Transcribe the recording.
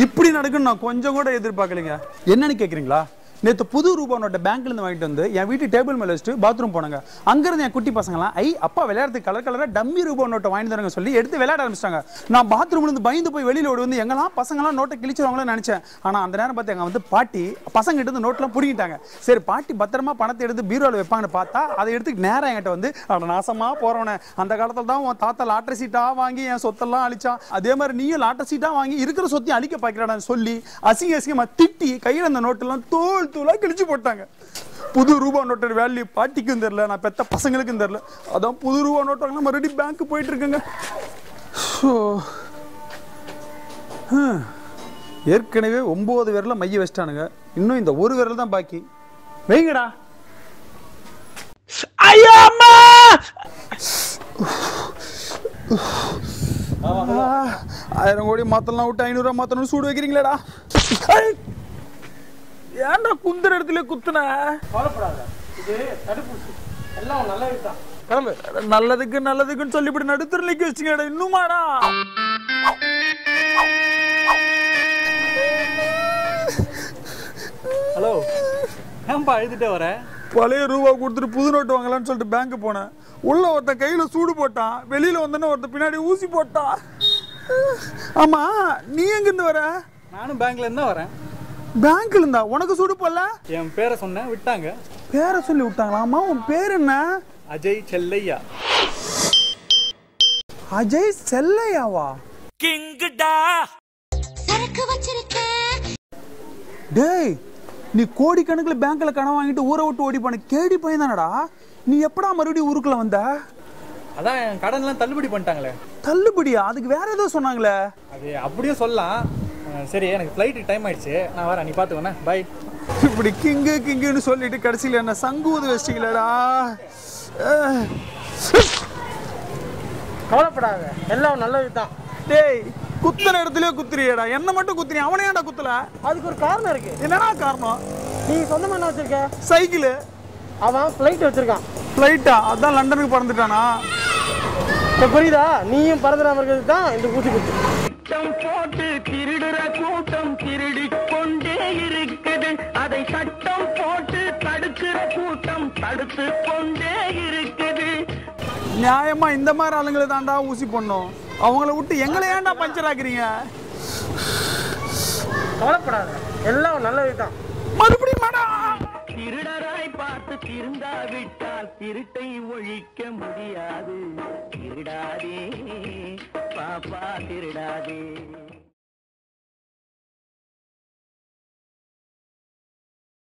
இப்படி நடக்குன்னு நான் கொஞ்சம் கூட எதிர்பார்க்கலைங்க என்னன்னு கேக்குறீங்களா நேற்று புது ரூபா நோட்டை பேங்க்ல இருந்து வாங்கிட்டு வந்து என் வீட்டு டேபிள் மேல வச்சுட்டு பாத்ரூம் போனாங்க அங்கிருந்து என் குட்டி பசங்களாம் ஐ அப்பா விளையாடுறதுக்கு கலர் கலரா டம்மி ரூபா நோட்டை வாங்கி தரங்க சொல்லி எடுத்து விளையாட ஆரம்பிச்சிட்டாங்க நான் பாத்ரூம்ல இருந்து பயந்து போய் வெளியில ஓடி வந்து எங்கெல்லாம் பசங்களாம் நோட்டை கிழிச்சிருவாங்களோ நினைச்சேன் ஆனா அந்த நேரம் பார்த்து எங்க வந்து பாட்டி பசங்க கிட்ட இருந்து நோட்லாம் பிடிங்கிட்டாங்க சரி பாட்டி பத்திரமா பணத்தை எடுத்து பீரோல வைப்பாங்கன்னு பார்த்தா அதை எடுத்து நேரம் என்கிட்ட வந்து அட நாசமா போறவனே அந்த காலத்துல தான் உன் தாத்தா லாட்டரி சீட்டா வாங்கி என் சொத்தெல்லாம் அழிச்சான் அதே மாதிரி நீயும் லாட்டரி சீட்டா வாங்கி இருக்கிற சொத்தையும் அழிக்க பார்க்கிறான்னு சொல்லி அசிங்க அசிங்கமா திட்டி கையில அந்த நோட்டெல்லாம் தோல் தூளா கிழிச்சு போட்டாங்க புது ரூபா நோட்டோட வேல்யூ பாட்டிக்கும் தெரியல நான் பெத்த பசங்களுக்கும் தெரியல அதான் புது ரூபா நோட்டாங்க மறுபடியும் பேங்க் போயிட்டு இருக்குங்க ஸோ ஏற்கனவே ஒன்பது விரல மைய வச்சிட்டானுங்க இன்னும் இந்த ஒரு விரல் தான் பாக்கி வைங்கடா ஐயோ அம்மா ஆ, ஆயிரம் கோடி மாத்தலாம் விட்டு ஐநூறுரூவா மாத்தணும் சூடு வைக்கிறீங்களாடா ஐ! ஏன்டா குந்துற இடத்துல குத்துன கவலைப்படாத இது தடுப்பூசி எல்லாம் நல்ல தான் கிளம்பு நல்லதுக்கு நல்லதுக்குன்னு சொல்லி இப்படி நடுத்தர நிக்க வச்சுங்கடா இன்னுமாடா ஹலோ ஏன்பா அழுதுட்டே வர பழைய ரூபா கொடுத்துட்டு புது நோட்டு வாங்கலாம்னு சொல்லிட்டு பேங்க் போனேன் உள்ள ஒருத்தன் கையில சூடு போட்டான் வெளியில வந்தோன்னே ஒருத்தன் பின்னாடி ஊசி போட்டான் ஆமா நீ எங்க இருந்து வர நானும் பேங்க்ல இருந்து தான் வரேன் பேங்க்ல இருந்தா உனக்கு சூடு போடல என் பேரை சொன்னேன் விட்டாங்க பேரை சொல்லி விட்டாங்களாமா உன் பேர் என்ன அஜய் செல்லையா அஜய் செல்லையாவா சரக்கு வச்சிருக்கேன் டேய் நீ கோடிக்கணக்கில் பேங்க்ல கடன் வாங்கிட்டு ஊரை விட்டு ஓடி போன கேடி பையன் தானடா நீ எப்படா மறுபடியும் ஊருக்குள்ள வந்த அதான் என் கடன்லாம் தள்ளுபடி பண்ணிட்டாங்களே தள்ளுபடியா அதுக்கு வேற ஏதோ சொன்னாங்களே அது அப்படியும் சொல்லலாம் அஹ் சரி எனக்கு ஃப்ளைட்டுக்கு டைம் ஆயிடுச்சு நான் வரேன் நீ பார்த்துக்கோண்ணே பை இப்படி கிங்கு கிங்குன்னு சொல்லிட்டு கடைசியில் என்ன சங்கூது வச்சிட்டீங்களேடா அஹ். கவலைப்படாத எல்லாம் நல்லது தான் டேய் குத்துன இடத்துலயே குத்துறியேடா என்ன மட்டும் குத்துறீ அவனே ஏன்டா குத்தல அதுக்கு ஒரு காரணம் இருக்கு என்னடா காரணம் நீ சொந்தமா என்ன வச்சிருக்க சைக்கிளு அவன் ஃப்ளைட் வச்சிருக்கான் ஃப்ளைட்டா அதான் லண்டனுக்கு பறந்துட்டானா இப்போ புரியுதா நீயும் பரந்துடாம இருக்கிறது தான் இந்த ஊசி குத்து சட்டம் போட்டு திருடுற கூட்டம் திருடிக் கொண்டே இருக்குது அதை சட்டம் போட்டு தடுக்கிற கூட்டம் தடுத்து கொண்டே இருக்குது நியாயமா இந்த மாதிரி ஆளுங்களை தான்டா ஊசி பண்ணும் அவங்கள விட்டு எங்களை ஏன்டா பஞ்சர் ஆக்குறீங்க கவலைப்படாத எல்லாம் நல்லது தான் மறுபடியும் மாடா திருடராய் பார்த்து திருந்தாவிட்டால் திருட்டை ஒழிக்க முடியாது திருடாதே பாப்பா திருடாதே